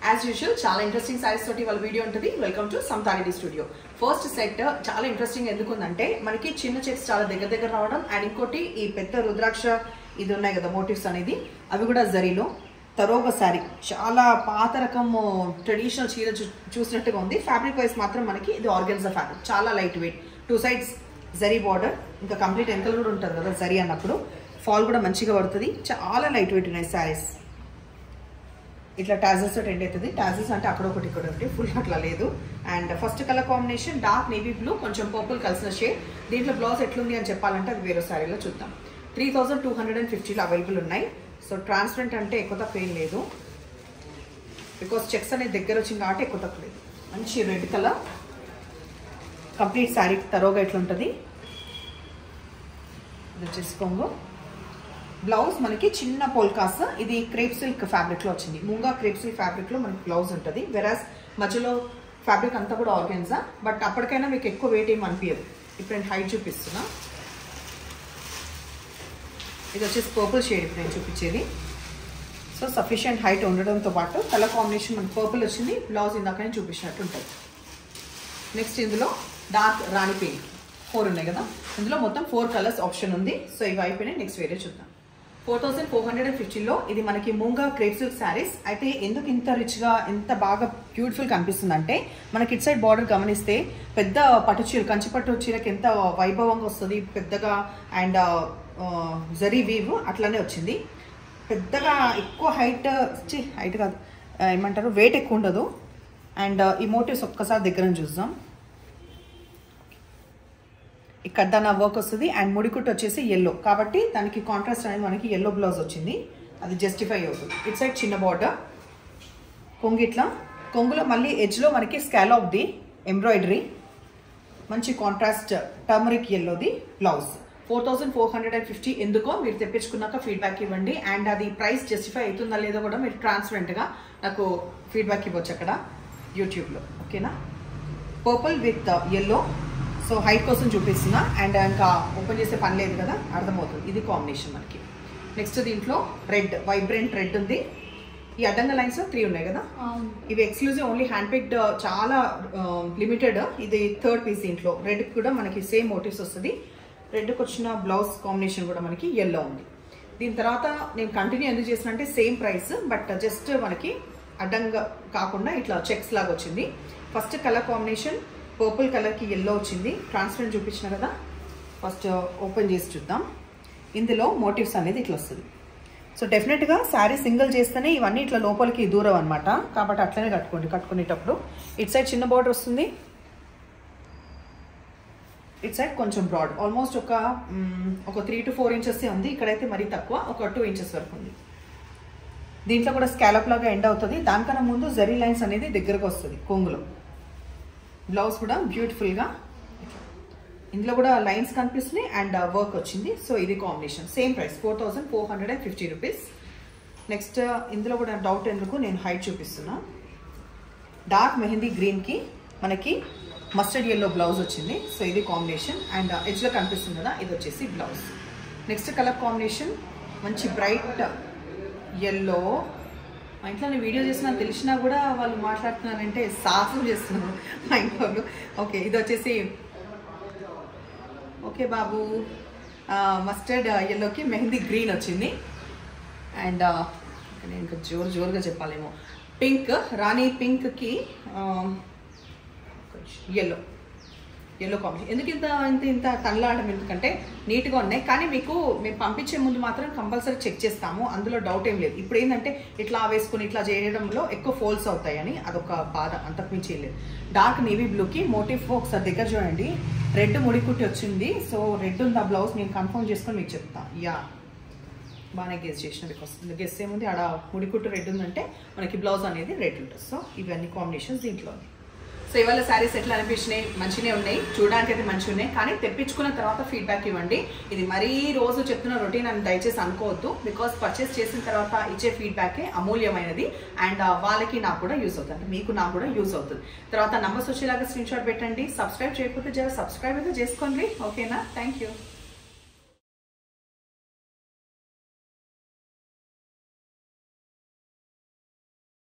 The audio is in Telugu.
యాజ్ యూజువల్ చాలా ఇంట్రెస్టింగ్ సారీస్ తోటి వాళ్ళ వీడియో ఉంటుంది welcome to Santhareddy studio first set చాలా ఇంట్రెస్టింగ్ ఎందుకుందంటే మనకి చిన్న చెక్స్ చాలా దగ్గర దగ్గర రావడం అండ్ ఇంకోటి ఈ పెద్ద రుద్రాక్ష ఇది ఉన్నాయి కదా మోటివ్స్ అనేది అవి కూడా జరీలో తరోగ శారీ చాలా పాత రకం ట్రెడిషనల్ చీర చూ- చూసినట్టుగా ఉంది ఫ్యాబ్రిక్ వైస్ మాత్రం మనకి ఇది ఆర్గన్జా ఫ్యాబ్రిక్ చాలా light weight two sides zari border ఇంకా కంప్లీట్ ఎంకల్ కూడా ఉంటుంది కదా జరీ అన్నప్పుడు ఫాల్ కూడా మంచిగా పడుతుంది చాలా లైట్ వెయిట్ ఉన్నాయి శారీస్ ఇట్లా టాజెస్ తోటి ఎండ్ అవుతుంది టాజెస్ అంటే అక్కడ ఒకటి ఇక్కడ ఒకటి ఫుల్ అట్లా లేదు and first colour combination dark navy blue కొంచెం పర్పుల్ కలిసిన షేడ్ దీంట్లో బ్లౌజ్ ఎట్లుంది అని చెప్పాలంటే అది వేరే శారీలో చూద్దాం three thousand two hundred and ఫిఫ్టీలో అవైలబుల్ ఉన్నాయి సో ట్రాన్స్పరెంట్ అంటే ఎక్కువ తక్కువ ఏం లేదు బికాస్ చెక్స్ అనేది దగ్గర వచ్చింది కాబట్టి ఎక్కువ తక్కువ లేదు మంచి రెడ్ కలర్ కంప్లీట్ శారీ తరోగా ఎట్లుంటుంది ఇది వచ్చేసి కొంగు బ్లౌజ్ మనకి చిన్న పోల్కాస్ ఇది క్రేప్ సిల్క్ ఫ్యాబ్రిక్ లో వచ్చింది ముంగా క్రేప్ సిల్క్ ఫ్యాబ్రిక్ లో మనకి బ్లౌజ్ ఉంటుంది వెరాజ్ మధ్యలో ఫ్యాబ్రిక్ అంతా కూడా ఆర్గెన్జా బట్ అప్పటికైనా మీకు ఎక్కువ వెయిట్ ఏం అనిపించదు ఇప్పుడు నేను హైట్ చూపిస్తున్నా ఇది వచ్చేసి పర్పుల్ షేడ్ ఇప్పుడు నేను చూపించేది సో సఫిషియంట్ హైట్ ఉండడంతో పాటు కలర్ కాంబినేషన్ మనకి పర్పుల్ వచ్చింది బ్లౌజ్ ఇందాక నేను చూపించినట్టు ఉంటుంది నెక్స్ట్ ఇందులో డార్క్ రాణి పింక్ ఫోర్ ఉన్నాయి కదా ఇందులో మొత్తం ఫోర్ కలర్స్ ఆప్షన్ ఉంది సో ఇవి అయిపోయినాయి నెక్స్ట్ వేరే చూద్దాం four thousand four hundred and ఫిఫ్టీలో ఇది మనకి ముంగా క్రేప్ సిల్క్ శారీస్ అయితే ఎందుకు ఇంత రిచ్గా ఎంత బాగా బ్యూటిఫుల్ కనిపిస్తుంది అంటే మనకి ఇట్ సైడ్ బార్డర్ గమనిస్తే పెద్ద పట్టు చీర కంచి పట్టు చీరకి ఎంత వైభవంగా వస్తుంది పెద్దగా అండ్ జరీ వీవ్ అట్లానే వచ్చింది పెద్దగా ఎక్కువ హైట్ హైట్ కాదు ఆ, ఏమంటారు వెయిట్ ఎక్కువ ఉండదు అండ్ ఈ మోటివ్స్ ఒక్కసారి దగ్గర నుంచి చూద్దాం ఇక్కడ దాని వర్క్ వస్తుంది అండ్ ముడికుట్టు వచ్చేసి ఎల్లో కాబట్టి దానికి కాంట్రాస్ట్ అనేది మనకి ఎల్లో బ్లౌజ్ వచ్చింది అది జస్టిఫై అవుతుంది ఇట్ సైడ్ చిన్న బార్డర్ కొంగు ఇట్లా కొంగులో మళ్ళీ ఎడ్జ్లో మనకి స్కాలాప్ది ఎంబ్రాయిడరీ మంచి కాంట్రాస్ట్ టర్మరిక్ ఎల్లోది blouse four thousand four hundred and fifty ఎందుకో మీరు తెప్పించుకున్నాక ఫీడ్బ్యాక్ ఇవ్వండి అండ్ అది ప్రైస్ జస్టిఫై అవుతుందా లేదో కూడా మీరు ట్రాన్స్పరెంట్గా నాకు ఫీడ్బ్యాక్ ఇవ్వచ్చు అక్కడ యూట్యూబ్లో ఓకేనా purple with yellow so height కోసం చూపిస్తున్నా అండ్ ఇంకా ఓపెన్ చేసే పని లేదు కదా అర్థమవుతుంది ఇది కాంబినేషన్ మనకి నెక్స్ట్ దీంట్లో రెడ్ వైబ్రెంట్ రెడ్ ఉంది ఈ అడ్డంగా లైన్స్ త్రీ ఉన్నాయి కదా అవును ఇవి ఎక్స్క్లూజివ్ ఓన్లీ హ్యాండ్ పిక్డ్ చాలా లిమిటెడ్ ఇది థర్డ్ పీస్ దీంట్లో రెడ్ కూడా మనకి సేమ్ మోటివ్స్ వస్తుంది రెడ్కి వచ్చిన బ్లౌజ్ కాంబినేషన్ కూడా మనకి ఎల్లో ఉంది దీని తర్వాత నేను కంటిన్యూ ఎందుకు చేసిన అంటే సేమ్ ప్రైస్ బట్ జస్ట్ మనకి అడ్డంగా కాకుండా ఇట్లా చెక్స్ లాగా వచ్చింది ఫస్ట్ కలర్ కాంబినేషన్ పర్పుల్ కలర్కి ఎల్లో వచ్చింది ట్రాన్స్పరెంట్ చూపించిన కదా ఫస్ట్ ఓపెన్ చేసి చూద్దాం ఇందులో మోటివ్స్ అనేది ఇట్లా వస్తుంది సో డెఫినెట్గా శారీ సింగిల్ చేస్తేనే ఇవన్నీ ఇట్లా లోపలికి దూరం అనమాట కాబట్టి అట్లనే కట్టుకోండి కట్టుకునేటప్పుడు ఇట్ సైడ్ చిన్న బార్డర్ వస్తుంది ఇట్ సైడ్ కొంచెం బ్రాడ్ ఆల్మోస్ట్ ఒక మ్, ఒక త్రీ టు ఫోర్ ఇంచెస్ ఉంది ఇక్కడైతే మరీ తక్కువ ఒక టూ ఇంచెస్ వరకు ఉంది దీంట్లో కూడా స్కాలప్ లాగా ఎండ్ అవుతుంది దానికన్నా ముందు జరీ లైన్స్ అనేది దగ్గరకు వస్తుంది కొంగులో బ్లౌజ్ కూడా బ్యూటిఫుల్గా ఇందులో కూడా లైన్స్ కనిపిస్తున్నాయి అండ్ వర్క్ వచ్చింది సో ఇది combination same price four thousand four hundred and fifty rupees next ఇందులో కూడా డౌట్ ఎందుకు నేను హైట్ చూపిస్తున్నా డార్క్ మెహందీ గ్రీన్కి మనకి మస్టర్డ్ ఎల్లో బ్లౌజ్ వచ్చింది సో ఇది కాంబినేషన్ అండ్ ఎడ్జ్లో కనిపిస్తుంది కదా ఇది వచ్చేసి బ్లౌజ్ నెక్స్ట్ కలర్ కాంబినేషన్ మంచి బ్రైట్ ఎల్లో మా ఇంట్లో నేను వీడియో చేసిన తెలిసినా కూడా వాళ్ళు మాట్లాడుతున్నారంటే సాహసం చేస్తున్నారు మా ఇంట్లో వాళ్ళు ఓకే ఇది వచ్చేసి ఓకే బాబు మస్టర్డ్ ఎల్లోకి మెహందీ గ్రీన్ వచ్చింది అండ్ నేను ఇంకా జోరు జోరుగా చెప్పాలేమో పింక్ రాణి పింక్కి ఎల్లో ఎల్లో కాంబినేషన్ ఎందుకు ఇంత ఇంత ఇంత తనలాడడం ఎందుకంటే నీట్గా ఉన్నాయి కానీ మీకు మేము పంపించే ముందు మాత్రం కంపల్సరీ చెక్ చేస్తాము అందులో డౌట్ ఏం లేదు ఇప్పుడు ఏంటంటే ఇట్లా వేసుకుని ఇట్లా చేయడంలో ఎక్కువ ఫోల్స్ అవుతాయని అదొక బాధ అంతకుమించి ఏం లేదు డార్క్ నేవీ బ్లూకి మోటివ్ ఒకసారి దగ్గర చూడండి రెడ్ ముడికుట్టి వచ్చింది సో రెడ్ ఉంది ఆ బ్లౌజ్ నేను కన్ఫర్మ్ చేసుకొని మీకు చెప్తా యా బాగానే గెస్ చేసిన బికాస్ గెస్ ఏముంది ఆడ ముడికుట్టు రెడ్ ఉందంటే మనకి బ్లౌజ్ అనేది రెడ్ ఉంటుంది సో ఇవన్నీ కాంబినేషన్స్ దీంట్లో ఉన్నాయి సో ఇవాళ శారీస్ ఎట్లా అనిపించినాయి మంచిగా ఉన్నాయి చూడడానికి అయితే మంచిగా ఉన్నాయి కానీ తెప్పించుకున్న తర్వాత ఫీడ్బ్యాక్ ఇవ్వండి ఇది మరీ రోజు చెప్తున్న రొటీన్ అని దయచేసి అనుకోవద్దు బికాస్ పర్చేస్ చేసిన తర్వాత ఇచ్చే ఫీడ్బ్యాకే అమూల్యమైనది అండ్ వాళ్ళకి నాకు కూడా యూస్ అవుతుంది అంటే మీకు నాకు కూడా యూస్ అవుతుంది తర్వాత నంబర్స్ వచ్చేలాగా స్క్రీన్ షాట్ పెట్టండి సబ్స్క్రైబ్ చేయకపోతే జర సబ్స్క్రైబ్ అయితే చేసుకోండి ఓకేనా థ్యాంక్ యూ